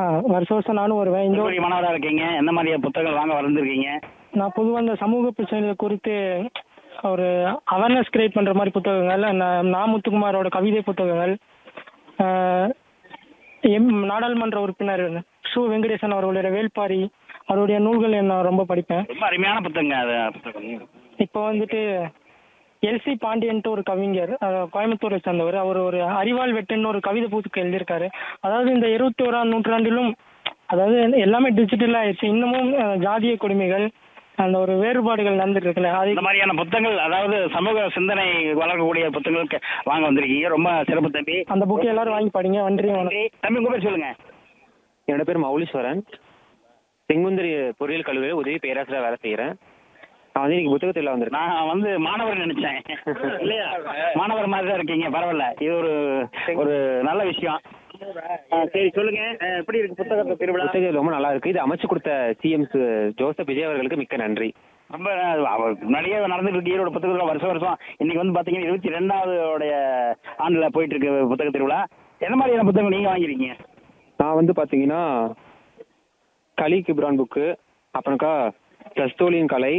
வருஷம் வருஷம் நானும் வருவேன் இந்த எந்த மாணவராக இருக்கீங்க எந்த மாதிரி புத்தகங்கள் வாங்க வளர்ந்துருக்கீங்க நான் பொதுவாக இந்த சமூக பிரச்சனைகள் குறித்து ஒரு அவேர்னஸ் கிரியேட் பண்ணுற மாதிரி புத்தகங்கள் நா- நா முத்துக்குமாரோட கவிதை புத்தகங்கள் ஆஹ் எம் நாடாளுமன்ற உறுப்பினர் சு வெங்கடேசன் அவர்களுடைய வேள்பாரி அவருடைய நூல்கள் நான் ரொம்ப படிப்பேன் ரொம்ப அருமையான புத்தகங்க அது புத்தகம் இப்போ வந்துட்டு எல்சி பாண்டியன்ட்டு ஒரு கவிஞர் அஹ், கோயம்புத்தூரை சேர்ந்தவர் அவர் ஒரு அறிவால் வெட்டுன்னு ஒரு கவிதை புத்தகம் எழுதியிருக்காரு அதாவது இந்த இருபத்தி ஓராம் நூற்றாண்டிலும் அதாவது எல்லாமே டிஜிட்டல் ஆயிடுச்சு இன்னமும் அஹ், ஜாதிய கொடுமைகள் அந்த ஒரு வேறுபாடுகள் நடந்துட்டு இருக்குல்ல அது இந்த மாதிரியான புத்தகங்கள் அதாவது சமூக சிந்தனை வளர்க்கக்கூடிய புத்தகங்கள் க- வாங்க வந்திருக்கீங்க ரொம்ப சிறப்பு தம்பி அந்த புக்கை எல்லாரும் வாங்கி படிங்க நன்றி வணக்கம் நன்றி. தம்பி உங்க பேர் சொல்லுங்க என்னோட பேர் மௌலீஸ்வரன் செங்குந்தரி பொறியியல் கல்லூரியில் உதவி பேராசிரியர் வேலை செய்கிறேன் நான் வந்து இன்னைக்கு புத்தகத்தில் வந்திருக்கேன் நான் வந்து மாணவர் நினைச்சேன் இல்லையா மாணவர் மாதிரி தான் இருக்கீங்க பரவாயில்ல இது ஒரு ஒரு நல்ல விஷயம் ஆ, சரி சொல்லுங்க ஆ, எப்படி இருக்கு புத்தகத்தை திருவிழா புத்தகம் ரொம்ப நல்லா இருக்கு இது அமைச்சு கொடுத்த சிஎம் ஜோசப் விஜய் அவர்களுக்கு மிக்க நன்றி ரொம்ப அவர் முன்னாடியே நடந்துட்டு இருக்கு ஈரோடு புத்தகத்தில் வருஷம் வருஷம் இன்னைக்கு வந்து பாத்தீங்கன்னா இருபத்தி ரெண்டாவது உடைய ஆண்டுல போயிட்டு இருக்கு புத்தக திருவிழா என்ன மாதிரியான புத்தகம் நீங்க வாங்கிருக்கீங்க நான் வந்து பார்த்தீங்கன்னா கலி கிப்ரான் புக்கு அப்புறம்க்கா தஸ்தோலியின் கலை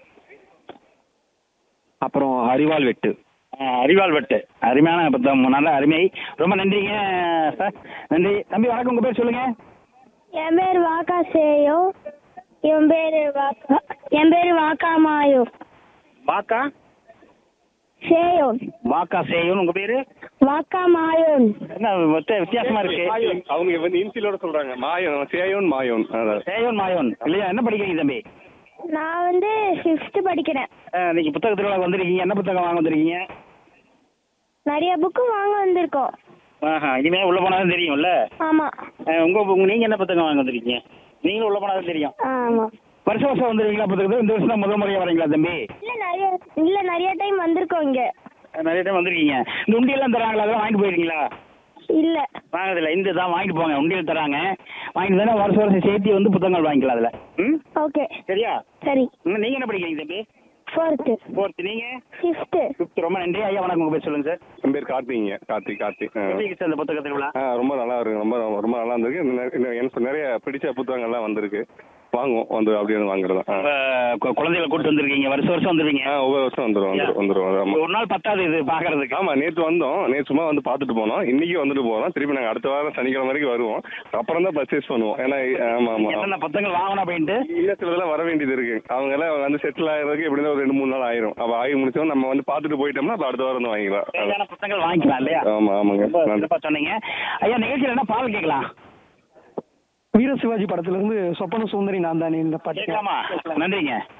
அப்புறம் அறிவால் வெட்டு ஆ, அறிவாள் வெட்டு அருமையான புத்தகம் நல்ல அருமை ரொம்ப நன்றிங்க சார் நன்றி தம்பி வணக்கம் உங்க பேர் சொல்லுங்க என் பேர் வாக்கா சேயோ என் பேர் வாக்கா என் பேர் வாக்கா மாயோ வாக்கா சேயோ வாக்கா சேயோன்னு உங்க பேரு வாக்கா மாயோன் என்ன வித்த- வித்தியாசமா இருக்கு அவங்க வந்து இன்சிலோட சொல்றாங்க மாயோன் சேயோன் மாயோன் அதான் சேயோன் மாயோன் இல்லையா என்ன படிக்கிறீங்க தம்பி நான் வந்து ஃபிஃப்த்து படிக்கிறேன் ஆ, இன்னைக்கு புத்தக திருவிழா வந்திருக்கீங்க என்ன புத்தகம் வாங்க வந்திருக்கீங்க நிறைய புக்கு வாங்க வந்திருக்கோம் ஆஹா இனிமே உள்ள போனாதான் தெரியும்ல ஆமாம் ஆ, உங்க உங்க நீங்க என்ன புத்தகம் வாங்க வந்திருக்கீங்க நீங்களும் உள்ள போனாதான் தெரியும் ஆமாம் வருஷம் வருஷம் வந்துருக்கீங்களா புத்தகத்துக்கு இந்த வருஷம் தான் முதல் முறையா வரீங்களா தம்பி இல்லை நிறைய இல்லை நிறைய டைம் வந்திருக்கோம் இங்கே ஆ, நிறைய டைம் வந்திருக்கீங்க இந்த உண்டியெல்லாம் தராங்களா அதெல்லாம் வாங்கிட்டு போயிருக்கீங்களா இல்லை வாங்குறதில்ல இந்த தான் வாங்கிட்டு போங்க உண்டியல் தராங்க வாங்கிட்டு தானே வருஷம் வருஷம் சேர்த்து வந்து புத்தகங்கள் வாங்கிக்கலாம் அதில் ம் ஓகே சரியா சரி ம், நீங்க என்ன படிக்கிறீங்க தம்பி ஃபோர்த்து ஃபோர்த் நீங்க ஃபிஃப்த்து ஃபிஃப்த் ரொம்ப நன்றி ஐயா வணக்கம் உங்க பேர் சொல்லுங்க சார் என் பேர் கார்த்திங்க கார்த்திக் கார்த்திக் ஆ. எப்படி இருக்கு சார் இந்த புத்தக திருவிழா ஆ ரொம்ப நல்லா இருக்கு ரொம்ப ரொம்ப நல்லா இருந்திருக்கு இன்னும் இன்னும் எனக்கு நிறைய பிடிச்ச புத்தகங்கள்லாம் வந்திருக்கு வாங்குவோம் வந்து அப்படியே வந்து வாங்குறது ஆ. உங்க கு- குழந்தைகளை கூட்டு வந்திருக்கீங்க வருஷம் வருஷம் வந்துருவீங்க ஆ ஒவ்வொரு வருஷம் வந்துடும் வந்துடும் வந்துடும் ஆமா ஒரு நாள் பத்தாது இது பாக்குறதுக்கு ஆமா நேற்று வந்தோம் நேற்று சும்மா வந்து பார்த்துட்டு போனோம் இன்னைக்கு வந்துட்டு போறோம் திருப்பி நாங்கள் அடுத்த வாரம் சனிக்கிழமை வரைக்கும் வருவோம் அப்புறம் தான் பர்ச்சேஸ் பண்ணுவோம் ஏன்னா ஆமா ஆமா என்னென்ன புத்தகங்கள் வாங்கணும் அப்படின்ட்டு இன்னும் சிலதெல்லாம் வர வேண்டியது இருக்கு அவங்க எல்லாம் வந்து செட்டில் ஆகிறதுக்கு எப்படின்னா ஒரு ரெண்டு மூணு நாள் ஆயிரும் அப்போ ஆகி முடிச்சோம் நம்ம வந்து பார்த்துட்டு போயிட்டோம்னா அப்போ அடுத்த வாரம் வந்து வாங்கிக்கலாம் தேவையான புத்தகங்கள் வாங்கிக்கலாம் இல்லையா ஆமா ஆமாங்க ரொம்ப நன்றி சிறப்பா சொன்னீங்க ஐயா நிகழ்ச்சியில் என்ன பாடல் கேட்கலாம் வீர சிவாஜி படத்துல இருந்து சொப்பன சுந்தரி நான் தானே இந்த பாட்டு கேட்கலாமா நன்றிங்க